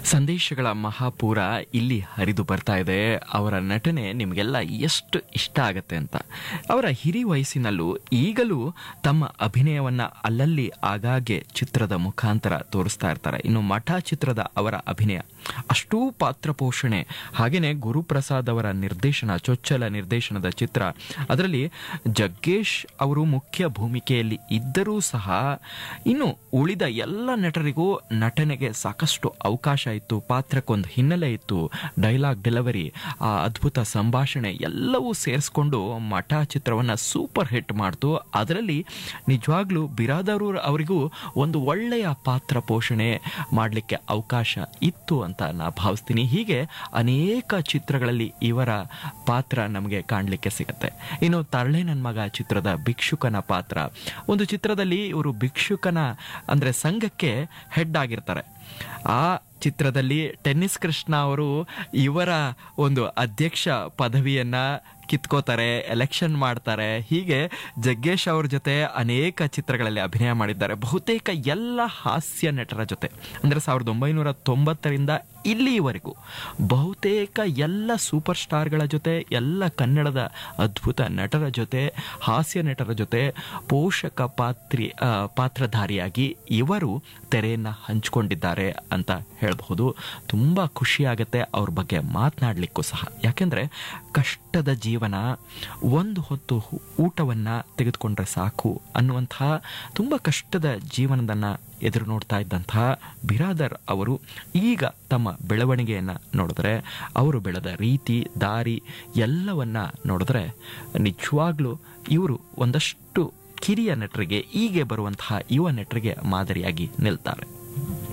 ಸಂದೇಶಗಳ ಮಹಾಪೂರ ಇಲ್ಲಿ ಹರಿದು ಬರ್ತಾ ಇದೆ ಅವರ ನಟನೆ ನಿಮಗೆಲ್ಲ ಎಷ್ಟು ಇಷ್ಟ ಆಗತ್ತೆ ಅಂತ ಅವರ ಹಿರಿ ವಯಸ್ಸಿನಲ್ಲೂ ಈಗಲೂ ತಮ್ಮ ಅಭಿನಯವನ್ನ ಅಲ್ಲಲ್ಲಿ ಆಗಾಗ್ಗೆ ಚಿತ್ರದ ಮುಖಾಂತರ ತೋರಿಸ್ತಾ ಇರ್ತಾರೆ ಇನ್ನು ಮಠ ಚಿತ್ರದ ಅವರ ಅಭಿನಯ ಅಷ್ಟೂ ಪಾತ್ರ ಪೋಷಣೆ ಹಾಗೇನೆ ಗುರುಪ್ರಸಾದ್ ಅವರ ನಿರ್ದೇಶನ ಚೊಚ್ಚಲ ನಿರ್ದೇಶನದ ಚಿತ್ರ ಅದರಲ್ಲಿ ಜಗ್ಗೇಶ್ ಅವರು ಮುಖ್ಯ ಭೂಮಿಕೆಯಲ್ಲಿ ಇದ್ದರೂ ಸಹ ಇನ್ನು ಉಳಿದ ಎಲ್ಲ ನಟರಿಗೂ ನಟನೆಗೆ ಸಾಕಷ್ಟು ಅವಕಾಶ ಇತ್ತು ಪಾತ್ರಕ್ಕೊಂದು ಹಿನ್ನೆಲೆ ಇತ್ತು ಡೈಲಾಗ್ ಡೆಲಿವರಿ ಆ ಅದ್ಭುತ ಸಂಭಾಷಣೆ ಎಲ್ಲವೂ ಸೇರಿಸ್ಕೊಂಡು ಮಠ ಚಿತ್ರವನ್ನ ಸೂಪರ್ ಹಿಟ್ ಮಾಡ್ತು ಅದರಲ್ಲಿ ನಿಜವಾಗ್ಲೂ ಬಿರಾದರ್ ಅವರಿಗೂ ಒಂದು ಒಳ್ಳೆಯ ಪಾತ್ರ ಪೋಷಣೆ ಮಾಡಲಿಕ್ಕೆ ಅವಕಾಶ ಇತ್ತು ಅಂತ ನಾ ಭಾವಿಸ್ತೀನಿ ಹೀಗೆ ಅನೇಕ ಚಿತ್ರಗಳಲ್ಲಿ ಇವರ ಪಾತ್ರ ನಮಗೆ ಕಾಣಲಿಕ್ಕೆ ಸಿಗತ್ತೆ ಇನ್ನು ತರಳೆ ನನ್ನ ಮಗ ಚಿತ್ರದ ಭಿಕ್ಷುಕನ ಪಾತ್ರ ಒಂದು ಚಿತ್ರದಲ್ಲಿ ಇವರು ಭಿಕ್ಷುಕನ ಅಂದ್ರೆ ಸಂಘಕ್ಕೆ ಹೆಡ್ ಆಗಿರ್ತಾರೆ ಆ ಚಿತ್ರದಲ್ಲಿ ಟೆನ್ನಿಸ್ ಕೃಷ್ಣ ಅವರು ಇವರ ಒಂದು ಅಧ್ಯಕ್ಷ ಪದವಿಯನ್ನ ಕಿತ್ಕೋತಾರೆ ಎಲೆಕ್ಷನ್ ಮಾಡ್ತಾರೆ ಹೀಗೆ ಜಗ್ಗೇಶ್ ಅವ್ರ ಜೊತೆ ಅನೇಕ ಚಿತ್ರಗಳಲ್ಲಿ ಅಭಿನಯ ಮಾಡಿದ್ದಾರೆ ಬಹುತೇಕ ಎಲ್ಲ ಹಾಸ್ಯ ನಟರ ಜೊತೆ ಅಂದ್ರೆ ಸಾವಿರದ ಒಂಬೈನೂರ ತೊಂಬತ್ತರಿಂದ ಇಲ್ಲಿಯವರೆಗೂ ಬಹುತೇಕ ಎಲ್ಲ ಸೂಪರ್ ಸ್ಟಾರ್ಗಳ ಜೊತೆ ಎಲ್ಲ ಕನ್ನಡದ ಅದ್ಭುತ ನಟರ ಜೊತೆ ಹಾಸ್ಯ ನಟರ ಜೊತೆ ಪೋಷಕ ಪಾತ್ರಿ ಆ, ಪಾತ್ರಧಾರಿಯಾಗಿ ಇವರು ತೆರೆಯನ್ನ ಹಂಚಿಕೊಂಡಿದ್ದಾರೆ ಅಂತ ಹೇಳಬಹುದು ತುಂಬಾ ಖುಷಿ ಆಗತ್ತೆ ಅವ್ರ ಬಗ್ಗೆ ಮಾತನಾಡ್ಲಿಕ್ಕೂ ಸಹ ಯಾಕೆಂದ್ರೆ ಕಷ್ಟದ ಜೀವನ ಒಂದು ಹೊತ್ತು ಊಟವನ್ನ ತೆಗೆದುಕೊಂಡ್ರೆ ಸಾಕು ಅನ್ನುವಂತಹ ತುಂಬಾ ಕಷ್ಟದ ಜೀವನದನ್ನ ಎದುರು ನೋಡ್ತಾ ಇದ್ದಂತಹ ಬಿರಾದರ್ ಅವರು ಈಗ ತಮ್ಮ ಬೆಳವಣಿಗೆಯನ್ನ ನೋಡಿದ್ರೆ ಅವರು ಬೆಳೆದ ರೀತಿ ದಾರಿ ಎಲ್ಲವನ್ನ ನೋಡಿದ್ರೆ ನಿಜವಾಗ್ಲೂ ಇವರು ಒಂದಷ್ಟು ಕಿರಿಯ ನಟರಿಗೆ ಹೀಗೆ ಬರುವಂತಹ ಯುವ ನಟರಿಗೆ ಮಾದರಿಯಾಗಿ ನಿಲ್ತಾರೆ